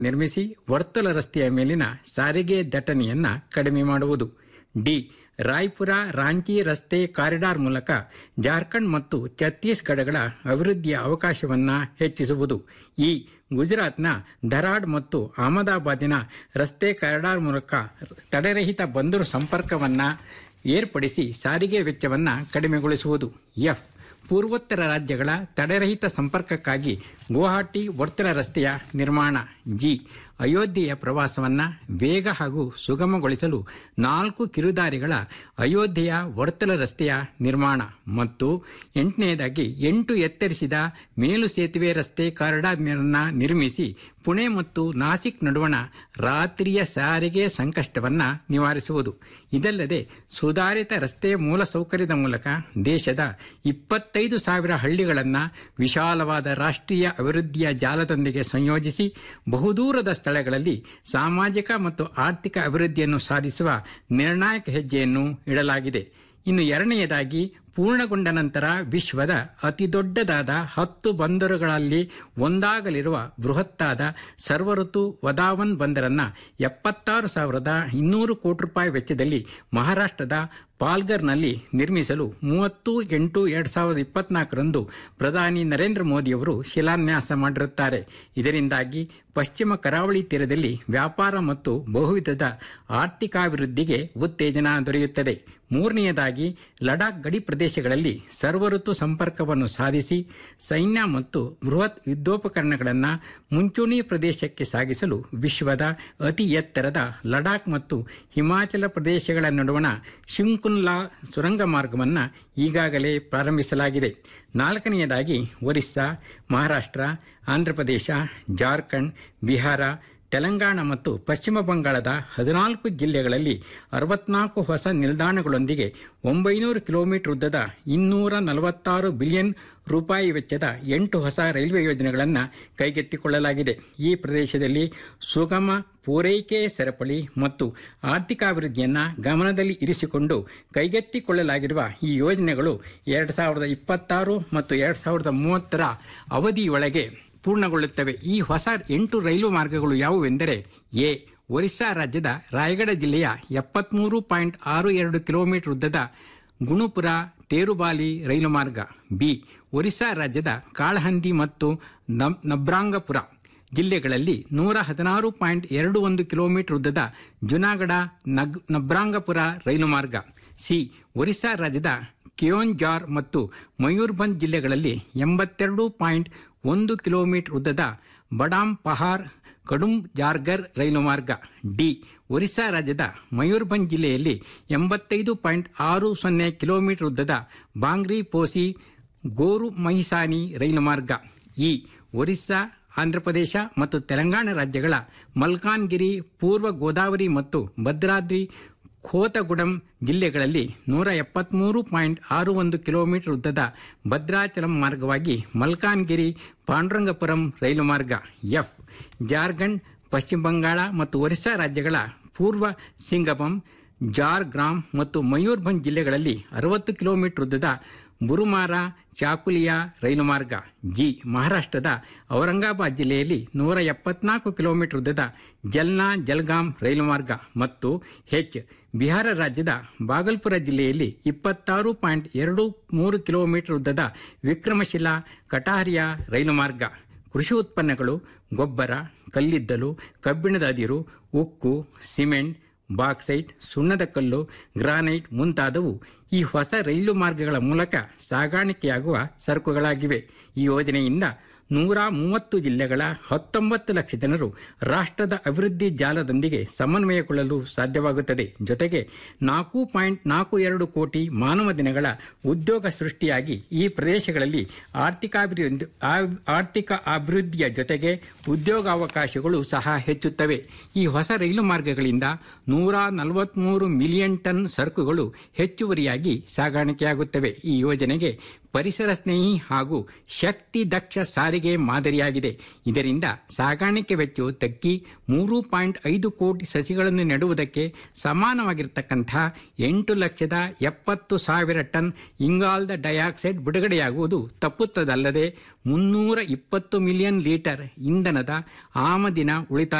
ನಿರ್ಮಿಸಿ ವರ್ತುಲ ರಸ್ತೆಯ ಮೇಲಿನ ಸಾರಿಗೆ ದಟ್ಟಣೆಯನ್ನ ಕಡಿಮೆ ಮಾಡುವುದು ಡಿ ರಾಯ್ಪುರ ರಾಂಚಿ ರಸ್ತೆ ಕಾರಿಡಾರ್ ಮೂಲಕ ಜಾರ್ಖಂಡ್ ಮತ್ತು ಛತ್ತೀಸ್ಗಢಗಳ ಅಭಿವೃದ್ಧಿಯ ಅವಕಾಶವನ್ನ ಹೆಚ್ಚಿಸುವುದು ಈ ಗುಜರಾತ್ನ ಧರಾಡ್ ಮತ್ತು ಅಹಮದಾಬಾದಿನ ರಸ್ತೆ ಕಾರಿಡಾರ್ ಮೂಲಕ ತಡೆರಹಿತ ಬಂದರು ಸಂಪರ್ಕವನ್ನ ಏರ್ಪಡಿಸಿ ಸಾರಿಗೆ ವೆಚ್ಚವನ್ನ ಕಡಿಮೆಗೊಳಿಸುವುದು ಎಫ್ ಪೂರ್ವೋತ್ತರ ರಾಜ್ಯಗಳ ತಡೆರಹಿತ ಸಂಪರ್ಕಕ್ಕಾಗಿ ಗುವಾಹಟಿ ವರ್ತುಲ ರಸ್ತೆಯ ನಿರ್ಮಾಣ ಜಿ ಅಯೋಧ್ಯೆಯ ಪ್ರವಾಸವನ್ನ ವೇಗ ಹಾಗೂ ಸುಗಮಗೊಳಿಸಲು ನಾಲ್ಕು ಕಿರುದಾರಿಗಳ ಅಯೋಧ್ಯೆಯ ವರ್ತುಲ ರಸ್ತೆಯ ನಿರ್ಮಾಣ ಮತ್ತು ಎಂಟನೆಯದಾಗಿ ಎಂಟು ಎತ್ತರಿಸಿದ ಮೇಲು ಸೇತುವೆ ರಸ್ತೆ ಕಾರಿಡಾರ್ನ ನಿರ್ಮಿಸಿ ಪುಣೆ ಮತ್ತು ನಾಸಿಕ್ ನಡುವಣ ರಾತ್ರಿಯ ಸಾರಿಗೆ ಸಂಕಷ್ಟವನ್ನ ನಿವಾರಿಸುವುದು ಇದಲ್ಲದೆ ಸುಧಾರಿತ ರಸ್ತೆ ಮೂಲಸೌಕರ್ಯದ ಮೂಲಕ ದೇಶದ ಇಪ್ಪತ್ತೈದು ಸಾವಿರ ಹಳ್ಳಿಗಳನ್ನ ವಿಶಾಲವಾದ ರಾಷ್ಟ್ರೀಯ ಅಭಿವೃದ್ಧಿಯ ಜಾಲದೊಂದಿಗೆ ಸಂಯೋಜಿಸಿ ಬಹುದೂರದ ಸ್ಥಳಗಳಲ್ಲಿ ಸಾಮಾಜಿಕ ಮತ್ತು ಆರ್ಥಿಕ ಅಭಿವೃದ್ಧಿಯನ್ನು ಸಾಧಿಸುವ ನಿರ್ಣಾಯಕ ಹೆಜ್ಜೆಯನ್ನು ಇಡಲಾಗಿದೆ ಇನ್ನು ಎರಡನೆಯದಾಗಿ ಪೂರ್ಣಗೊಂಡ ನಂತರ ವಿಶ್ವದ ಅತಿದೊಡ್ಡದಾದ ಹತ್ತು ಬಂದರುಗಳಲ್ಲಿ ಒಂದಾಗಲಿರುವ ಬೃಹತ್ತಾದ ಸರ್ವಋತು ವದಾವನ್ ಬಂದರನ್ನ ಎಪ್ಪತ್ತಾರು ಸಾವಿರದ ಇನ್ನೂರು ಕೋಟಿ ರೂಪಾಯಿ ವೆಚ್ಚದಲ್ಲಿ ಮಹಾರಾಷ್ಟ್ರದ ಪಾಲ್ಗರ್ನಲ್ಲಿ ನಿರ್ಮಿಸಲು ಮೂವತ್ತು ಎಂಟು ಎರಡ್ ಸಾವಿರದ ಇಪ್ಪತ್ನಾಲ್ಕರಂದು ಪ್ರಧಾನಿ ನರೇಂದ್ರ ಮೋದಿಯವರು ಶಿಲಾನ್ಯಾಸ ಮಾಡಿರುತ್ತಾರೆ ಇದರಿಂದಾಗಿ ಪಶ್ಚಿಮ ಕರಾವಳಿ ತೀರದಲ್ಲಿ ವ್ಯಾಪಾರ ಮತ್ತು ಬಹುವಿಧದ ಆರ್ಥಿಕಾಭಿವೃದ್ಧಿಗೆ ಉತ್ತೇಜನ ದೊರೆಯುತ್ತದೆ ಮೂರನೆಯದಾಗಿ ಲಡಾಖ್ ಗಡಿ ಪ್ರದೇಶಗಳಲ್ಲಿ ಸರ್ವಋತು ಸಂಪರ್ಕವನ್ನು ಸಾಧಿಸಿ ಸೈನ್ಯ ಮತ್ತು ಬೃಹತ್ ಯುದ್ಧೋಪಕರಣಗಳನ್ನು ಮುಂಚೂಣಿ ಪ್ರದೇಶಕ್ಕೆ ಸಾಗಿಸಲು ವಿಶ್ವದ ಅತಿ ಎತ್ತರದ ಲಡಾಖ್ ಮತ್ತು ಹಿಮಾಚಲ ಪ್ರದೇಶಗಳ ನಡುವಣ ಶಿಂಕುನ್ಲಾ ಸುರಂಗ ಮಾರ್ಗವನ್ನು ಈಗಾಗಲೇ ಪ್ರಾರಂಭಿಸಲಾಗಿದೆ ನಾಲ್ಕನೆಯದಾಗಿ ಒರಿಸ್ಸಾ ಮಹಾರಾಷ್ಟ್ರ ಆಂಧ್ರಪ್ರದೇಶ ಜಾರ್ಖಂಡ್ ಬಿಹಾರ ತೆಲಂಗಾಣ ಮತ್ತು ಪಶ್ಚಿಮ ಬಂಗಾಳದ ಹದಿನಾಲ್ಕು ಜಿಲ್ಲೆಗಳಲ್ಲಿ ಅರವತ್ನಾಲ್ಕು ಹೊಸ ನಿಲ್ದಾಣಗಳೊಂದಿಗೆ ಒಂಬೈನೂರು ಕಿಲೋಮೀಟರ್ ಉದ್ದದ ಇನ್ನೂರ ನಲವತ್ತಾರು ಬಿಲಿಯನ್ ರೂಪಾಯಿ ವೆಚ್ಚದ ಎಂಟು ಹೊಸ ರೈಲ್ವೆ ಯೋಜನೆಗಳನ್ನು ಕೈಗೆತ್ತಿಕೊಳ್ಳಲಾಗಿದೆ ಈ ಪ್ರದೇಶದಲ್ಲಿ ಸುಗಮ ಪೂರೈಕೆ ಸರಪಳಿ ಮತ್ತು ಆರ್ಥಿಕಾಭಿವೃದ್ಧಿಯನ್ನು ಗಮನದಲ್ಲಿ ಇರಿಸಿಕೊಂಡು ಕೈಗೆತ್ತಿಕೊಳ್ಳಲಾಗಿರುವ ಈ ಯೋಜನೆಗಳು ಎರಡು ಸಾವಿರದ ಇಪ್ಪತ್ತಾರು ಮತ್ತು ಎರಡು ಸಾವಿರದ ಮೂವತ್ತರ ಅವಧಿಯೊಳಗೆ ಪೂರ್ಣಗೊಳ್ಳುತ್ತವೆ ಈ ಹೊಸ ಎಂಟು ರೈಲು ಮಾರ್ಗಗಳು ಯಾವುವೆಂದರೆ ಎ ಒರಿಸ್ಸಾ ರಾಜ್ಯದ ರಾಯಗಢ ಜಿಲ್ಲೆಯ ಎಪ್ಪತ್ಮೂರು ಪಾಯಿಂಟ್ ಆರು ಎರಡು ಕಿಲೋಮೀಟರ್ ಉದ್ದದ ಗುಣುಪುರ ತೇರುಬಾಲಿ ರೈಲು ಮಾರ್ಗ ಬಿ ಒರಿಸ್ಸಾ ರಾಜ್ಯದ ಕಾಳಹಂದಿ ಮತ್ತು ನಬ್ರಾಂಗಪುರ ಜಿಲ್ಲೆಗಳಲ್ಲಿ ನೂರ ಹದಿನಾರು ಪಾಯಿಂಟ್ ಎರಡು ಒಂದು ಕಿಲೋಮೀಟರ್ ಉದ್ದದ ಜುನಾಗಢ ನಗ್ ನಬ್ರಾಂಗಪುರ ರೈಲು ಮಾರ್ಗ ಸಿ ಒರಿಸ್ಸಾ ರಾಜ್ಯದ ಕಿಯೋನ್ಜಾರ್ ಮತ್ತು ಮಯೂರ್ಭಂಜ್ ಜಿಲ್ಲೆಗಳಲ್ಲಿ ಎಂಬತ್ತೆರಡು ಪಾಯಿಂಟ್ ಒಂದು ಕಿಲೋಮೀಟರ್ ಉದ್ದದ ಬಡಾಮ್ ಪಹಾರ್ ಕಡುಂ ಜಾರ್ಗರ್ ರೈಲು ಮಾರ್ಗ ಡಿ ಒರಿಸ್ಸಾ ರಾಜ್ಯದ ಮಯೂರ್ಭಂಜ್ ಜಿಲ್ಲೆಯಲ್ಲಿ ಎಂಬತ್ತೈದು ಪಾಯಿಂಟ್ ಆರು ಸೊನ್ನೆ ಕಿಲೋಮೀಟರ್ ಉದ್ದದ ಬಾಂಗ್ರಿ ಪೋಸಿ ಗೋರು ಮಹಿಸಾನಿ ರೈಲು ಮಾರ್ಗ ಇ ಒರಿಸ್ಸಾ ಆಂಧ್ರಪ್ರದೇಶ ಮತ್ತು ತೆಲಂಗಾಣ ರಾಜ್ಯಗಳ ಮಲ್ಕಾನ್ಗಿರಿ ಪೂರ್ವ ಗೋದಾವರಿ ಮತ್ತು ಭದ್ರಾದ್ರಿ ಖೋತಗುಡಂ ಜಿಲ್ಲೆಗಳಲ್ಲಿ ನೂರ ಎಪ್ಪತ್ಮೂರು ಪಾಯಿಂಟ್ ಆರು ಒಂದು ಕಿಲೋಮೀಟರ್ ಉದ್ದದ ಭದ್ರಾಚಲಂ ಮಾರ್ಗವಾಗಿ ಮಲ್ಕಾನ್ಗಿರಿ ಪಾಂಡುರಂಗಪುರಂ ರೈಲು ಮಾರ್ಗ ಎಫ್ ಜಾರ್ಖಂಡ್ ಪಶ್ಚಿಮ ಬಂಗಾಳ ಮತ್ತು ಒರಿಸ್ಸಾ ರಾಜ್ಯಗಳ ಪೂರ್ವ ಸಿಂಗಬಂ ಜಾರ್ಗ್ರಾಮ್ ಮತ್ತು ಮಯೂರ್ಭಂಜ್ ಜಿಲ್ಲೆಗಳಲ್ಲಿ ಅರವತ್ತು ಕಿಲೋಮೀಟರ್ ಉದ್ದದ ಬುರುಮಾರ ಚಾಕುಲಿಯಾ ರೈಲು ಮಾರ್ಗ ಜಿ ಮಹಾರಾಷ್ಟ್ರದ ಔರಂಗಾಬಾದ್ ಜಿಲ್ಲೆಯಲ್ಲಿ ನೂರ ಎಪ್ಪತ್ನಾಲ್ಕು ಕಿಲೋಮೀಟರ್ ಉದ್ದದ ಜಲ್ನಾ ಜಲ್ಗಾಮ್ ರೈಲು ಮಾರ್ಗ ಮತ್ತು ಹೆಚ್ ಬಿಹಾರ ರಾಜ್ಯದ ಬಾಗಲ್ಪುರ ಜಿಲ್ಲೆಯಲ್ಲಿ ಇಪ್ಪತ್ತಾರು ಪಾಯಿಂಟ್ ಎರಡು ಮೂರು ಕಿಲೋಮೀಟರ್ ಉದ್ದದ ವಿಕ್ರಮಶಿಲಾ ಕಟಾರಿಯಾ ರೈಲು ಮಾರ್ಗ ಕೃಷಿ ಉತ್ಪನ್ನಗಳು ಗೊಬ್ಬರ ಕಲ್ಲಿದ್ದಲು ಕಬ್ಬಿಣದ ಅದಿರು ಉಕ್ಕು ಸಿಮೆಂಟ್ ಬಾಕ್ಸೈಟ್ ಸುಣ್ಣದ ಕಲ್ಲು ಗ್ರಾನೈಟ್ ಮುಂತಾದವು ಈ ಹೊಸ ರೈಲು ಮಾರ್ಗಗಳ ಮೂಲಕ ಸಾಗಾಣಿಕೆಯಾಗುವ ಸರಕುಗಳಾಗಿವೆ ಈ ಯೋಜನೆಯಿಂದ ನೂರ ಮೂವತ್ತು ಜಿಲ್ಲೆಗಳ ಹತ್ತೊಂಬತ್ತು ಲಕ್ಷ ಜನರು ರಾಷ್ಟ್ರದ ಅಭಿವೃದ್ಧಿ ಜಾಲದೊಂದಿಗೆ ಸಮನ್ವಯಗೊಳ್ಳಲು ಸಾಧ್ಯವಾಗುತ್ತದೆ ಜೊತೆಗೆ ನಾಲ್ಕು ಪಾಯಿಂಟ್ ನಾಲ್ಕು ಎರಡು ಕೋಟಿ ಮಾನವ ದಿನಗಳ ಉದ್ಯೋಗ ಸೃಷ್ಟಿಯಾಗಿ ಈ ಪ್ರದೇಶಗಳಲ್ಲಿ ಆರ್ಥಿಕಾಭಿವೃದ್ಧಿ ಆರ್ಥಿಕ ಅಭಿವೃದ್ಧಿಯ ಜೊತೆಗೆ ಉದ್ಯೋಗಾವಕಾಶಗಳು ಸಹ ಹೆಚ್ಚುತ್ತವೆ ಈ ಹೊಸ ರೈಲು ಮಾರ್ಗಗಳಿಂದ ನೂರ ನಲವತ್ಮೂರು ಮಿಲಿಯನ್ ಟನ್ ಸರಕುಗಳು ಹೆಚ್ಚುವರಿಯಾಗಿ ಸಾಗಾಣಿಕೆಯಾಗುತ್ತವೆ ಈ ಯೋಜನೆಗೆ ಪರಿಸರ ಸ್ನೇಹಿ ಹಾಗೂ ಶಕ್ತಿ ದಕ್ಷ ಸಾರಿಗೆ ಮಾದರಿಯಾಗಿದೆ ಇದರಿಂದ ಸಾಗಾಣಿಕೆ ವೆಚ್ಚವು ತಗ್ಗಿ ಮೂರು ಪಾಯಿಂಟ್ ಐದು ಕೋಟಿ ಸಸಿಗಳನ್ನು ನೆಡುವುದಕ್ಕೆ ಸಮಾನವಾಗಿರತಕ್ಕಂಥ ಎಂಟು ಲಕ್ಷದ ಎಪ್ಪತ್ತು ಸಾವಿರ ಟನ್ ಇಂಗಾಲದ ಡೈಆಕ್ಸೈಡ್ ಬಿಡುಗಡೆಯಾಗುವುದು ತಪ್ಪುತ್ತದಲ್ಲದೆ ಮುನ್ನೂರ ಇಪ್ಪತ್ತು ಮಿಲಿಯನ್ ಲೀಟರ್ ಇಂಧನದ ಆಮದಿನ ಉಳಿತಾಯ